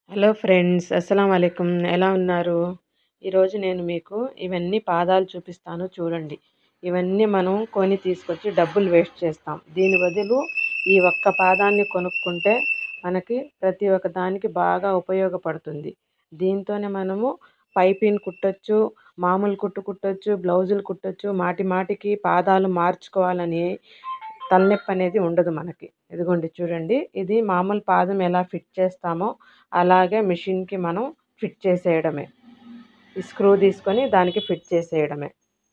hello friends అస్సలం వాలేకుమ్ ఎలా ఉన్నారు ఈరోజు నేను మీకు ఇవన్నీ పాదాలు చూపిస్తాను చూడండి ఇవన్నీ మనం కొని తీసుకొచ్చి డబ్బులు వేస్ట్ చేస్తాం దీని బదులు ఈ ఒక్క పాదాన్ని కొనుక్కుంటే మనకి ప్రతి ఒక్క దానికి బాగా ఉపయోగపడుతుంది దీంతోనే మనము పైపింగ్ కుట్టొచ్చు మామూలు కుట్టు కుట్టొచ్చు బ్లౌజులు కుట్టొచ్చు మాటి మాటికి పాదాలు మార్చుకోవాలని తలనొప్పి అనేది ఉండదు మనకి ఇదిగోండి చూడండి ఇది మామూలు పాదం ఎలా ఫిట్ చేస్తామో అలాగే మిషన్కి మనం ఫిట్ చేసేయడమే ఈ స్క్రూ తీసుకొని దానికి ఫిట్ చేసేయడమే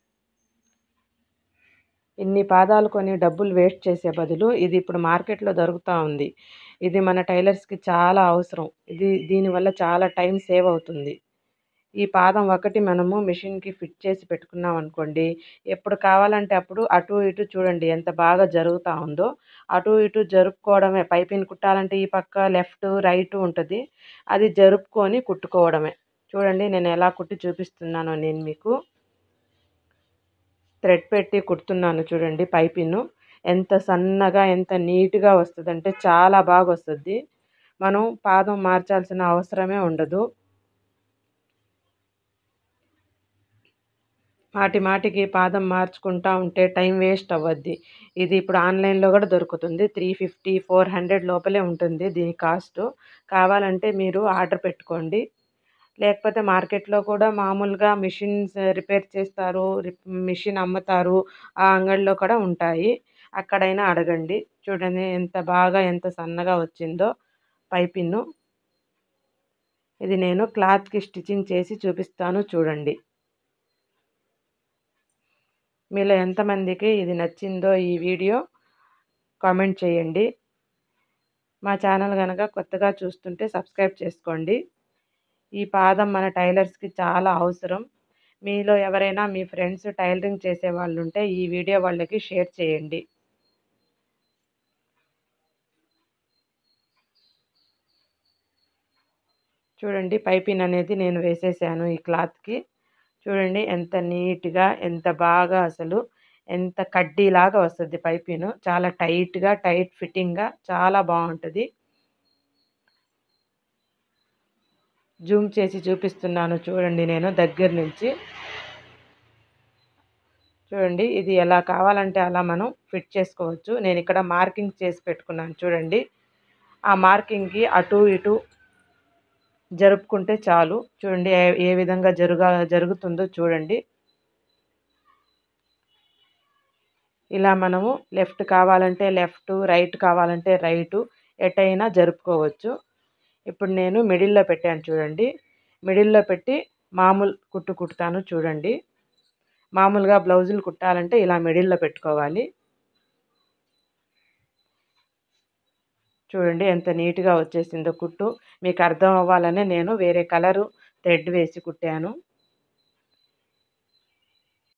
ఇన్ని పాదాలు కొని డబ్బులు వేస్ట్ చేసే బదులు ఇది ఇప్పుడు మార్కెట్లో దొరుకుతూ ఉంది ఇది మన టైలర్స్కి చాలా అవసరం ఇది దీనివల్ల చాలా టైం సేవ్ అవుతుంది ఈ పాదం ఒకటి మనము మిషన్కి ఫిట్ చేసి పెట్టుకున్నాం అనుకోండి ఎప్పుడు కావాలంటే అప్పుడు అటు ఇటు చూడండి ఎంత బాగా జరుగుతూ ఉందో అటు ఇటు జరుపుకోవడమే పైపింగ్ కుట్టాలంటే ఈ పక్క లెఫ్ట్ రైట్ ఉంటుంది అది జరుపుకొని కుట్టుకోవడమే చూడండి నేను ఎలా కుట్టి చూపిస్తున్నానో నేను మీకు థ్రెడ్ పెట్టి కుడుతున్నాను చూడండి పైపిన్ను ఎంత సన్నగా ఎంత నీట్గా వస్తుందంటే చాలా బాగా వస్తుంది మనం పాదం మార్చాల్సిన అవసరమే ఉండదు మాటి మాటికి పాదం మార్చుకుంటా ఉంటే టైం వేస్ట్ అవ్వద్ది ఇది ఇప్పుడు ఆన్లైన్లో కూడా దొరుకుతుంది త్రీ ఫిఫ్టీ ఫోర్ హండ్రెడ్ లోపలే ఉంటుంది దీని కాస్ట్ కావాలంటే మీరు ఆర్డర్ పెట్టుకోండి లేకపోతే మార్కెట్లో కూడా మామూలుగా మిషన్స్ రిపేర్ చేస్తారు మిషన్ అమ్ముతారు ఆ అంగడిలో కూడా ఉంటాయి అక్కడైనా అడగండి చూడండి ఎంత బాగా ఎంత సన్నగా వచ్చిందో పైపిన్ను ఇది నేను క్లాత్కి స్టిచ్చింగ్ చేసి చూపిస్తాను చూడండి మీలో ఎంతమందికి ఇది నచ్చిందో ఈ వీడియో కామెంట్ చేయండి మా ఛానల్ కనుక కొత్తగా చూస్తుంటే సబ్స్క్రైబ్ చేసుకోండి ఈ పాదం మన టైలర్స్కి చాలా అవసరం మీలో ఎవరైనా మీ ఫ్రెండ్స్ టైలరింగ్ చేసే వాళ్ళు ఉంటే ఈ వీడియో వాళ్ళకి షేర్ చేయండి చూడండి పైపింగ్ అనేది నేను వేసేసాను ఈ క్లాత్కి చూడండి ఎంత నీట్గా ఎంత బాగా అసలు ఎంత కడ్డీలాగా వస్తుంది పైపింగ్ చాలా టైట్గా టైట్ ఫిట్టింగ్గా చాలా బాగుంటుంది జూమ్ చేసి చూపిస్తున్నాను చూడండి నేను దగ్గర నుంచి చూడండి ఇది ఎలా కావాలంటే అలా మనం ఫిట్ చేసుకోవచ్చు నేను ఇక్కడ మార్కింగ్ చేసి పెట్టుకున్నాను చూడండి ఆ మార్కింగ్కి అటు ఇటు జరుపుకుంటే చాలు చూడండి ఏ విధంగా జరుగా జరుగుతుందో చూడండి ఇలా మనము లెఫ్ట్ కావాలంటే లెఫ్ట్ రైట్ కావాలంటే రైటు ఎటైనా జరుపుకోవచ్చు ఇప్పుడు నేను మిడిల్లో పెట్టాను చూడండి మిడిల్లో పెట్టి మామూలు కుట్టు కుడతాను చూడండి మామూలుగా బ్లౌజులు కుట్టాలంటే ఇలా మిడిల్లో పెట్టుకోవాలి చూడండి ఎంత నీట్గా వచ్చేసిందో కుట్టు మీకు అర్థం అవ్వాలనే నేను వేరే కలరు థ్రెడ్ వేసి కుట్టాను